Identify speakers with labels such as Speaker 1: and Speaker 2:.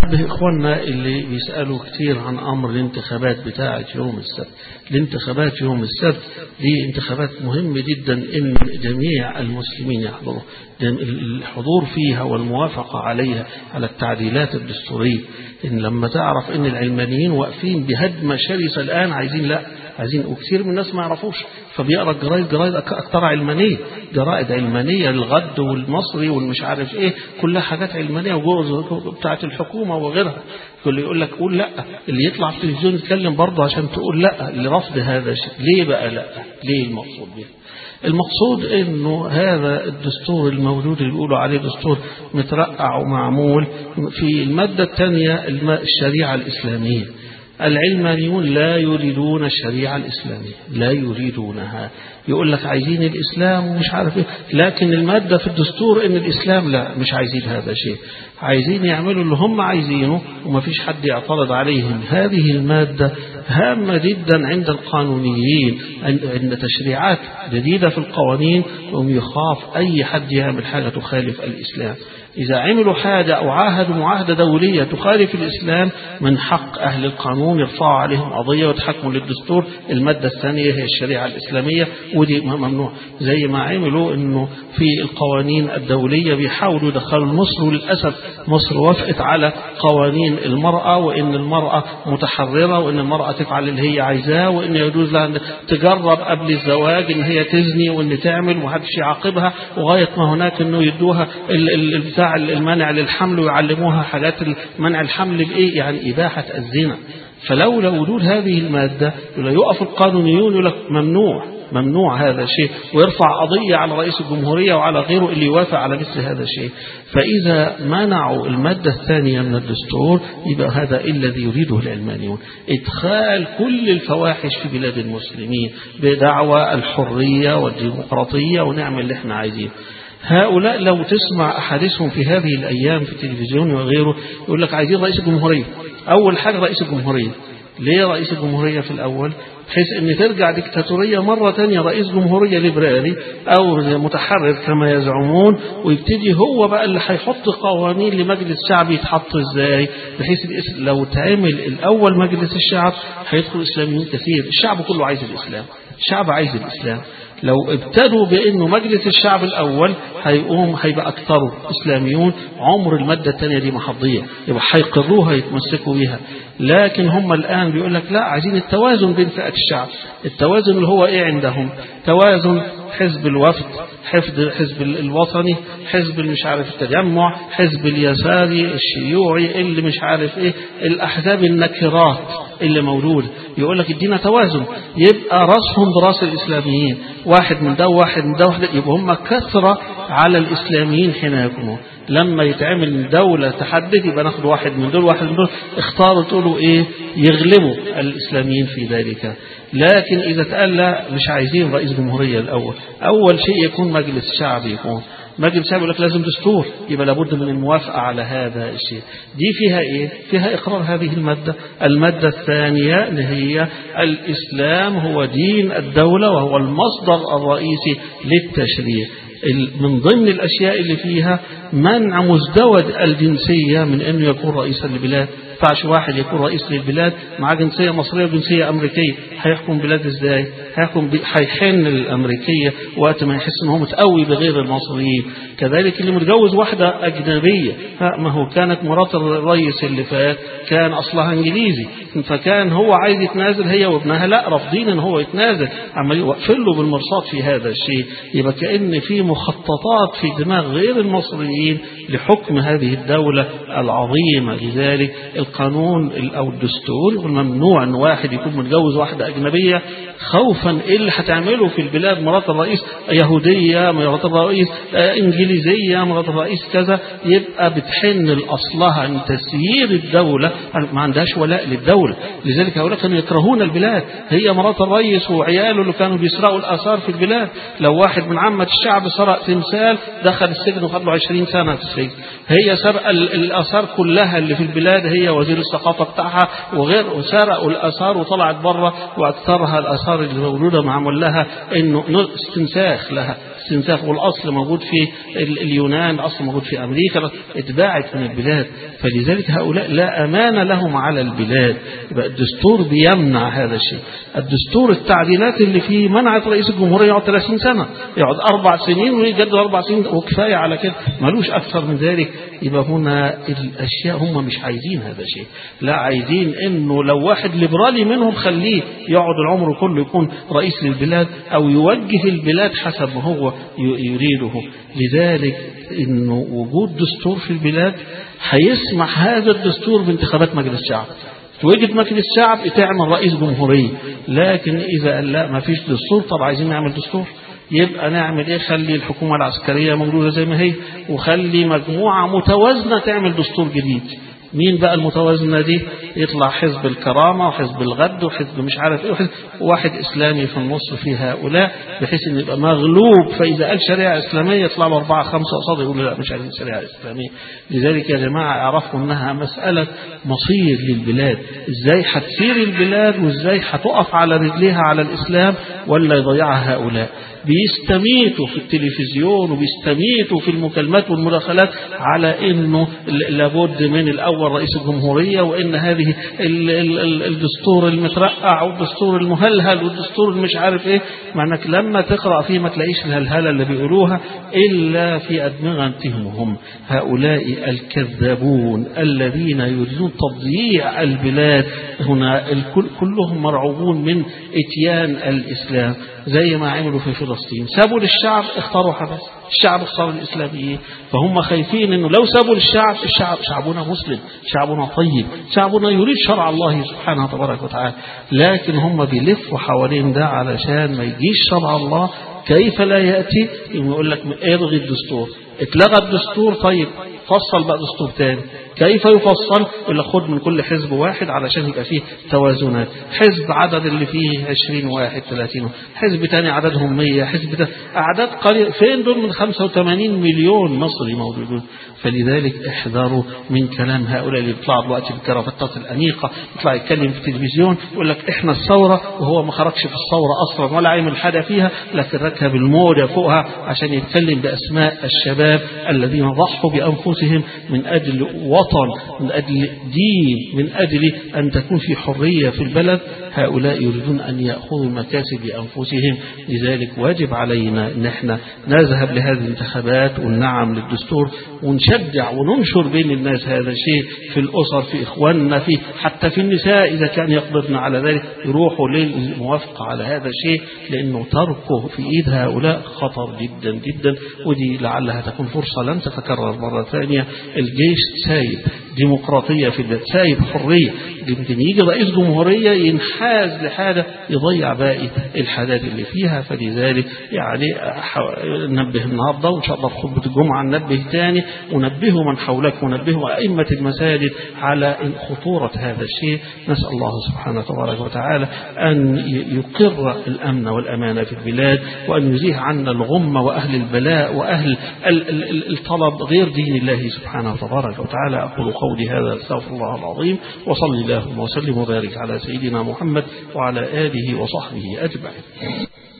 Speaker 1: به إخواننا اللي بيسألوا كتير عن أمر الانتخابات بتاعة يوم السبت الانتخابات يوم السبت دي انتخابات مهمة جدا إن جميع المسلمين يحضروا الحضور فيها والموافقة عليها على التعديلات الدستورية إن لما تعرف إن العلمانيين واقفين بهدمة شرسة الآن عايزين لا عايزين وكثير من الناس ما يعرفوش فبيقرا الجرايد جرايد اكثر علمانيه جرائد علمانيه الغد والمصري والمش عارف ايه كلها حاجات علمانيه وجوز بتاعه الحكومه وغيرها كل يقول لك قول لا اللي يطلع في التلفزيون يتكلم برضه عشان تقول لا لرفض هذا الشيء ليه بقى لا ليه المقصود به المقصود انه هذا الدستور الموجود اللي بيقولوا عليه دستور مترقع ومعمول في الماده الثانيه الشريعه الاسلاميه العلمانيون لا يريدون الشريعة الإسلامية لا يريدونها يقول لك عايزين الإسلام ومش عارف إيه لكن المادة في الدستور إن الإسلام لا مش عايزين هذا شيء عايزين يعملوا اللي هم عايزينه وما فيش حد يعترض عليهم هذه المادة هامة جدا عند القانونيين عند تشريعات جديدة في القوانين وهم يخاف أي حد يعمل حاجة تخالف الإسلام إذا عملوا حاجة أو عاهدوا معاهدة دولية تخالف الإسلام من حق أهل القانون يرفعوا عليهم قضية ويتحكموا للدستور المادة الثانية هي الشريعة الإسلامية ودي ممنوع زي ما عملوا أنه في القوانين الدولية بيحاولوا يدخلوا مصر وللأسف مصر وافقت على قوانين المرأة وأن المرأة متحررة وأن المرأة تفعل اللي هي عايزاه وأن يجوز لها أن تجرب قبل الزواج أن هي تزني وأن تعمل ومحدش يعاقبها وغاية ما هناك أنه يدوها البتاع المنع للحمل ويعلموها حاجات منع الحمل بإيه يعني إباحة الزنا فلولا وجود هذه المادة يقف القانونيون يقول لك ممنوع ممنوع هذا الشيء ويرفع قضية على رئيس الجمهورية وعلى غيره اللي يوافق على مثل هذا الشيء فإذا منعوا المادة الثانية من الدستور يبقى هذا الذي يريده العلمانيون إدخال كل الفواحش في بلاد المسلمين بدعوى الحرية والديمقراطية ونعمل اللي احنا عايزينه هؤلاء لو تسمع أحاديثهم في هذه الأيام في التلفزيون وغيره يقول لك عايزين رئيس الجمهورية أول حاجة رئيس الجمهورية ليه رئيس الجمهورية في الأول بحيث أن ترجع ديكتاتورية مرة تانية رئيس جمهورية ليبرالي أو متحرر كما يزعمون ويبتدي هو بقى اللي هيحط قوانين لمجلس شعبي يتحط ازاي بحيث لو تعمل الأول مجلس الشعب هيدخل إسلاميين كثير الشعب كله عايز الإسلام الشعب عايز الإسلام لو ابتدوا بأنه مجلس الشعب الأول هيقوم هيبقى أكثره إسلاميون عمر المادة الثانية دي محضية يبقى هيقروها يتمسكوا بيها لكن هم الآن بيقول لك لا عايزين التوازن بين فئات الشعب التوازن اللي هو إيه عندهم توازن حزب الوفد حزب حزب الوطني حزب مش عارف التجمع حزب اليساري الشيوعي اللي مش عارف ايه الاحزاب النكرات اللي موجوده يقول لك ادينا توازن يبقى راسهم براس الاسلاميين واحد من ده وواحد من ده واحد يبقى هم كثره على الاسلاميين حين يكونون لما يتعمل دولة تحدد يبقى ناخد واحد من دول واحد من دول اختاروا تقولوا ايه يغلبوا الاسلاميين في ذلك لكن اذا تقال لا مش عايزين رئيس جمهورية الاول اول شيء يكون مجلس شعب يكون مجلس الشعب يقول لك لازم دستور يبقى لابد من الموافقة على هذا الشيء دي فيها ايه فيها اقرار هذه المادة المادة الثانية اللي هي الاسلام هو دين الدولة وهو المصدر الرئيسي للتشريع من ضمن الأشياء اللي فيها منع مزدوج الجنسية من أنه يكون رئيسا للبلاد ينفعش واحد يكون رئيس للبلاد مع جنسية مصرية وجنسية أمريكية هيحكم بلاد إزاي هيحكم هيحن الأمريكية وقت ما يحس أنه متقوي بغير المصريين كذلك اللي متجوز واحدة أجنبية ما هو كانت مرات الرئيس اللي فات كان أصلها إنجليزي فكان هو عايز يتنازل هي وابنها لا رافضين ان هو يتنازل عمال يوقفل له بالمرصاد في هذا الشيء يبقى كأن في مخططات في دماغ غير المصريين لحكم هذه الدولة العظيمة لذلك القانون أو الدستور ممنوع أن واحد يكون متجوز واحدة أجنبية خوفا إيه اللي هتعمله في البلاد مرات الرئيس يهودية مرات الرئيس إنجليزية مرات الرئيس كذا يبقى بتحن لأصلها أن تسيير الدولة ما عندهاش ولاء للدولة لذلك هؤلاء كانوا يكرهون البلاد هي مرات الرئيس وعياله اللي كانوا بيسرقوا الآثار في البلاد لو واحد من عامة الشعب سرق تمثال دخل السجن وخد له 20 سنة في السجن هي سرق الآثار كلها اللي في البلاد هي وزير الثقافة بتاعها وغير وسرقوا الآثار وطلعت بره وأكثرها الآثار اللي موجودة معمول لها إنه استنساخ لها استنساخ والأصل موجود في اليونان الأصل موجود في أمريكا اتباعت من البلاد فلذلك هؤلاء لا أمان لهم على البلاد يبقى الدستور بيمنع هذا الشيء الدستور التعديلات اللي فيه منعت رئيس الجمهورية يقعد 30 سنة يقعد أربع سنين ويجدد أربع سنين وكفاية على كده ملوش أكثر من ذلك يبقى هنا الأشياء هم مش عايزين هذا الشيء لا عايزين إنه لو واحد ليبرالي منهم خليه يقعد العمر كله يكون رئيس للبلاد أو يوجه البلاد حسب ما هو يريده لذلك إنه وجود دستور في البلاد هيسمح هذا الدستور بانتخابات مجلس الشعب توجد مجلس الشعب تعمل رئيس جمهورية لكن إذا قال لا ما فيش دستور طب عايزين نعمل دستور يبقى نعمل ايه خلي الحكومة العسكرية موجودة زي ما هي وخلي مجموعة متوازنة تعمل دستور جديد مين بقى المتوازنة دي يطلع حزب الكرامة وحزب الغد وحزب مش عارف ايه وحزب واحد اسلامي في النص في هؤلاء بحيث ان يبقى مغلوب فاذا قال شريعة اسلامية يطلع له اربعة خمسة قصاد يقول لا مش عايزين شريعة اسلامية لذلك يا جماعة اعرفوا انها مسألة مصير للبلاد ازاي هتسير البلاد وازاي هتقف على رجليها على الاسلام ولا يضيعها هؤلاء بيستميتوا في التلفزيون وبيستميتوا في المكالمات والمداخلات على انه لابد من الاول رئيس الجمهوريه وان هذه الدستور المترقع والدستور المهلهل والدستور مش عارف ايه مع انك لما تقرا فيه ما تلاقيش الهلهله اللي بيقولوها الا في ادمغتهم هم هؤلاء الكذابون الذين يريدون تضييع البلاد هنا الكل كلهم مرعوبون من اتيان الاسلام زي ما عملوا في فلسطين سابوا للشعب اختاروا حماس الشعب اختار الإسلاميين فهم خايفين أنه لو سابوا للشعب الشعب شعبنا مسلم شعبنا طيب شعبنا يريد شرع الله سبحانه تبارك وتعالى لكن هم بيلفوا حوالين ده علشان ما يجيش شرع الله كيف لا يأتي يقول لك الغي الدستور اتلغى الدستور طيب فصل بقى دستور تاني كيف يفصل إلا خد من كل حزب واحد علشان يبقى فيه توازنات حزب عدد اللي فيه 20 واحد 30 حزب تاني عددهم 100 حزب تاني أعداد قليل فين دول من 85 مليون مصري موجودون فلذلك احذروا من كلام هؤلاء اللي بيطلعوا دلوقتي بالكرافتات الأنيقة يطلع يتكلم في التلفزيون يقول لك احنا الثورة وهو ما خرجش في الثورة أصلا ولا عمل حاجة فيها لكن ركب الموجة فوقها عشان يتكلم بأسماء الشباب الذين ضحوا بأنفسهم من أجل وطن من أجل دين من أجل أن تكون في حرية في البلد هؤلاء يريدون أن يأخذوا المكاسب بأنفسهم لذلك واجب علينا أن احنا نذهب لهذه الانتخابات ونعم للدستور ونشجع وننشر بين الناس هذا الشيء في الأسر في إخواننا في حتى في النساء إذا كان يقدرن على ذلك يروحوا للموافقة على هذا الشيء لأنه تركه في إيد هؤلاء خطر جدا جدا ودي لعلها تكون فرصة لن تتكرر مرة ثانية الجيش سايب ديمقراطية في البلاد سايب حرية يمكن يجي رئيس جمهورية ينحاز لحاجة يضيع باقي الحاجات اللي فيها فلذلك يعني ننبه النهاردة وإن شاء الله في خطبة الجمعة ننبه تاني ونبهوا من حولك ونبهوا أئمة المساجد على خطورة هذا الشيء نسأل الله سبحانه تبارك وتعالى أن يقر الأمن والأمان في البلاد وأن يزيه عنا الغمة وأهل البلاء وأهل الطلب غير دين الله سبحانه تبارك وتعالى أقول قولي هذا استغفر الله العظيم وصلي اللهم وسلم وبارك على سيدنا محمد وعلى آله وصحبه أجمعين